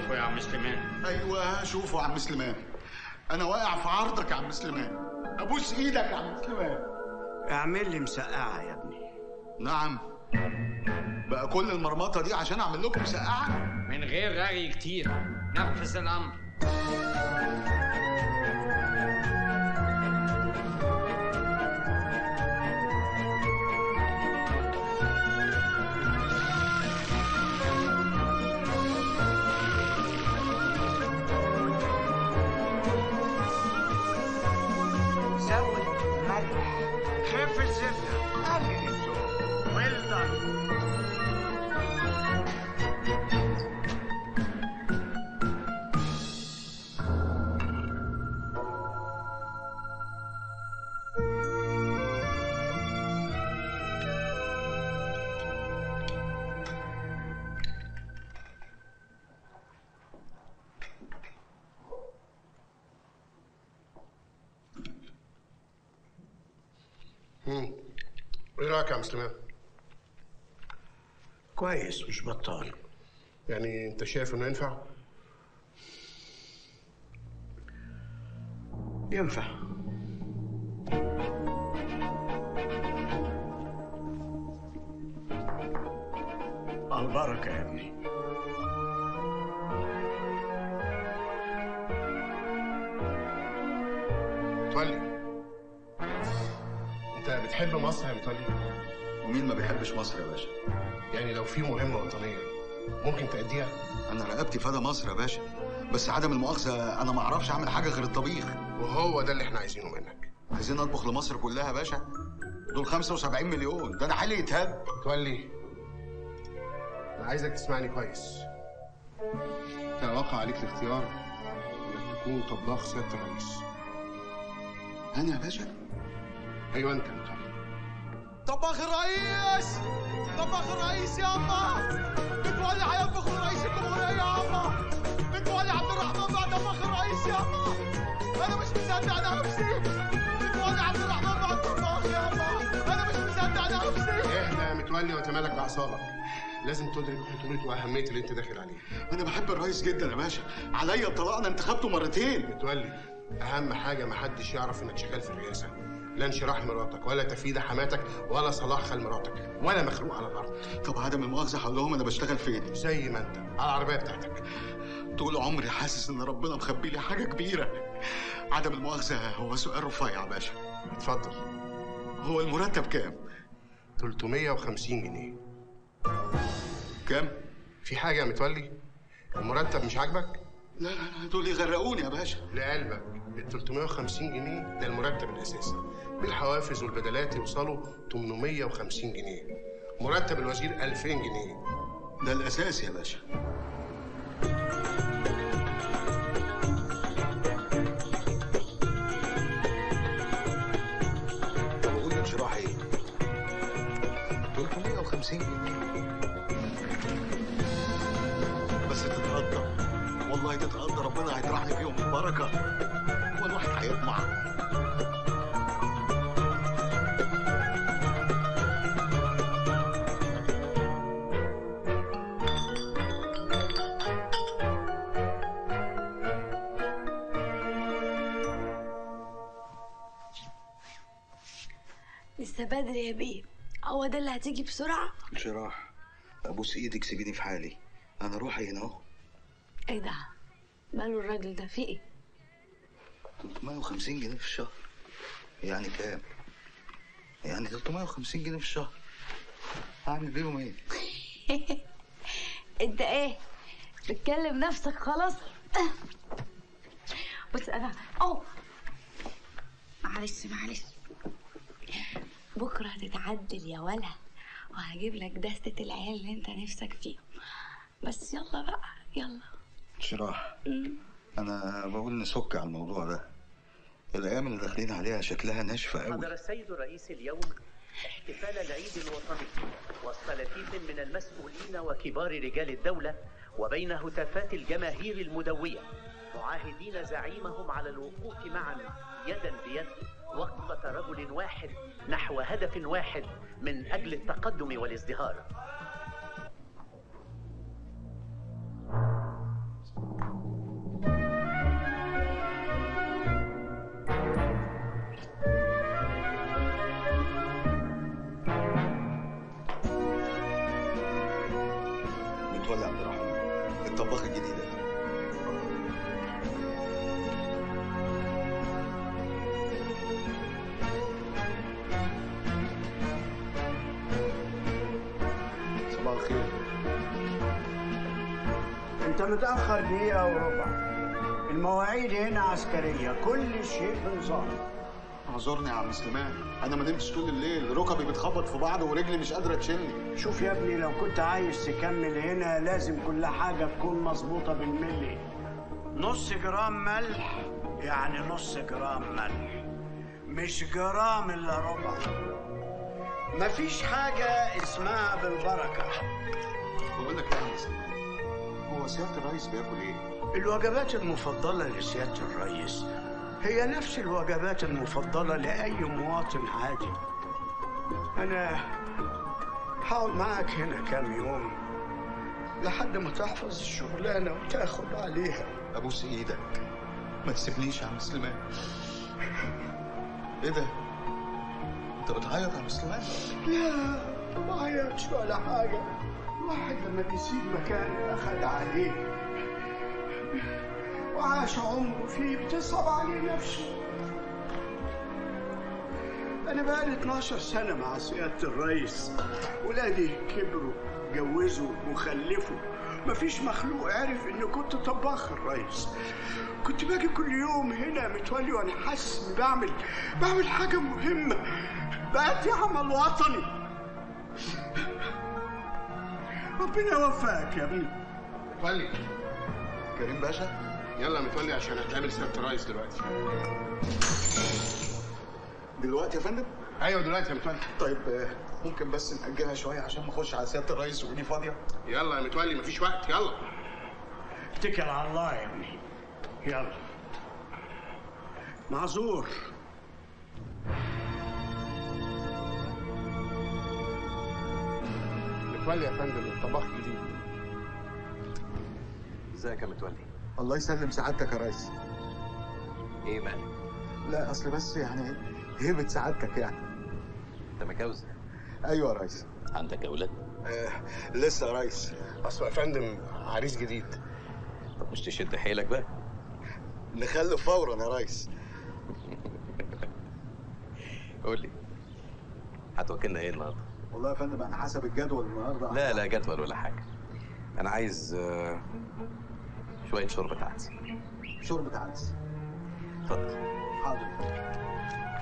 شوفوا يا عم سليمان ايوه شوفوا يا عم سليمان انا واقع في عرضك يا عم سليمان ابوس ايدك يا عم سليمان اعمل لي مسقعه يا ابني نعم بقى كل المرمطه دي عشان اعمل لكم مسقعه من غير رغي كتير نفذ الامر زود ملح خف الزبده قلل الثوم ويل دان امم ايه رايك يا عم سليمان؟ كويس مش بطال يعني انت شايف انه ينفع؟ ينفع البركه يا ابني متولي انت بتحب مصر يا متولي؟ ومين ما بيحبش مصر يا باشا يعني لو في مهمه وطنيه ممكن تأديها؟ انا رقبتي فدا مصر يا باشا بس عدم المؤاخذه انا ما اعرفش اعمل حاجه غير الطبيخ وهو ده اللي احنا عايزينه منك عايزين اطبخ لمصر كلها يا باشا دول 75 مليون ده انا حالي يتهد متولي انا عايزك تسمعني كويس انت واقع عليك الاختيار انك تكون طباخ سياده الرئيس انا يا باشا ايوه انت يا متولي طباخ الرئيس طباخ الرئيس يابا متولي هيطبخ لرئيس الجمهورية يابا متولي عبد الرحمن بقى طباخ الرئيس يابا انا مش مصدق نفسي متولي عبد الرحمن بقى طباخ يابا انا مش مصدق نفسي اهدى يا متولي وتمالك باعصابك لازم تدرك خطورته واهميه اللي انت داخل عليه انا بحب الرئيس جدا يا باشا عليا الطلاق انا انتخبته مرتين متولي اهم حاجه محدش يعرف انك شغال في الرئاسه لا انشراح مراتك ولا تفيدة حماتك ولا صلاح خال مراتك ولا مخلوق على الارض طب عدم المؤاخذه هقول لهم انا بشتغل فين زي ما انت على العربيه بتاعتك طول عمري حاسس ان ربنا مخبي لي حاجه كبيره عدم المؤاخذه هو سؤال رفيع يا باشا اتفضل هو المرتب كام 350 جنيه كام في حاجه يا متولي المرتب مش عاجبك لا لا لا دول يغرقوني يا باشا لقلبك ال 350 جنيه ده المرتب الاساسي بالحوافز والبدلات يوصلوا 850 جنيه مرتب الوزير 2000 جنيه ده الاساس يا باشا طب اقول لانشراح ايه 350 جنيه بس تتقدر والله تتقدر ربنا هيطرحني فيهم البركه هو الواحد هيطمع لسه بدري يا بيه هو ده اللي هتيجي بسرعة انشراح ابوس ايدك سيبيني في حالي انا روحي هنا اهو ايه ده ماله الراجل ده في ايه 350 جنيه في الشهر يعني كام؟ يعني 350 جنيه في الشهر هعمل بيهم ايه؟ انت ايه بتكلم نفسك خلاص بص انا اه معلش معلش بكره هتتعدل يا ولا وهجيب لك دستة العيال اللي انت نفسك فيهم بس يلا بقى يلا انشراح انا بقول نسك على الموضوع ده الايام اللي داخلين عليها شكلها ناشفه قوي حضر السيد الرئيس اليوم احتفال العيد الوطني وسط لفيف من المسؤولين وكبار رجال الدولة وبين هتافات الجماهير المدوية معاهدين زعيمهم على الوقوف معا يدا بيد وقفة رجل واحد نحو هدف واحد من أجل التقدم والازدهار الطباخ الجديد ده صباح الخير انت متاخر دقيقه وربع المواعيد هنا عسكريه كل شيء بنظام اعذرني يا عم سليمان انا ما نمتش طول الليل ركبي بتخبط في بعض ورجلي مش قادره تشيلني شوف يا ابني لو كنت عايز تكمل هنا لازم كل حاجه تكون مظبوطه بالملي نص جرام ملح يعني نص جرام ملح مش جرام الا ربع مفيش حاجه اسمها بالبركه بقول لك ايه يا عم سليمان هو سياده الرئيس بياكل ايه الوجبات المفضلة لسيادة الرئيس هي نفس الوجبات المفضلة لأي مواطن عادي أنا هقعد معاك هنا كام يوم لحد ما تحفظ الشغلانة وتاخد عليها ابوس ايدك ما تسيبنيش يا عم سليمان ايه ده انت بتعيط يا عم سليمان لا ما عيطش ولا حاجة الواحد لما بيسيب مكان أخد عليه وعاش عمره فيه بتصعب عليه نفسه أنا بقالي 12 سنة مع سيادة الرئيس ولادي كبروا جوزوا وخلفوا مفيش مخلوق عرف إني كنت طباخ الرئيس كنت باجي كل يوم هنا متولي وأنا حاسس إني بعمل بعمل حاجة مهمة بأدي عمل وطني ربنا يوفقك يا ابني متولي كريم باشا يلا متولي عشان هتقابل سياده الرئيس دلوقتي دلوقتي يا فندم ايوه دلوقتي يا متولي طيب آه، ممكن بس نأجلها شويه عشان ما اخش على سياده الرئيس وايدي فاضيه يلا يا متولي مفيش وقت يلا اتكل على الله يا ابني يلا معذور متولي يا فندم الطباخ جديد ازيك يا متولي الله يسلم سعادتك يا ريس ايه مالك لا اصل بس يعني هيبه سعادتك يعني انت متجوز ايوه يا ريس عندك اولاد آه لسه يا ريس اصل يا فندم عريس جديد طب مش تشد حيلك بقى نخلف فورا يا ريس قول لي هتوكلنا ايه النهارده والله يا فندم انا حسب الجدول النهارده لا لا جدول ولا حاجه انا عايز آه، شويه شوربه عدس شوربه عدس اتفضل حاضر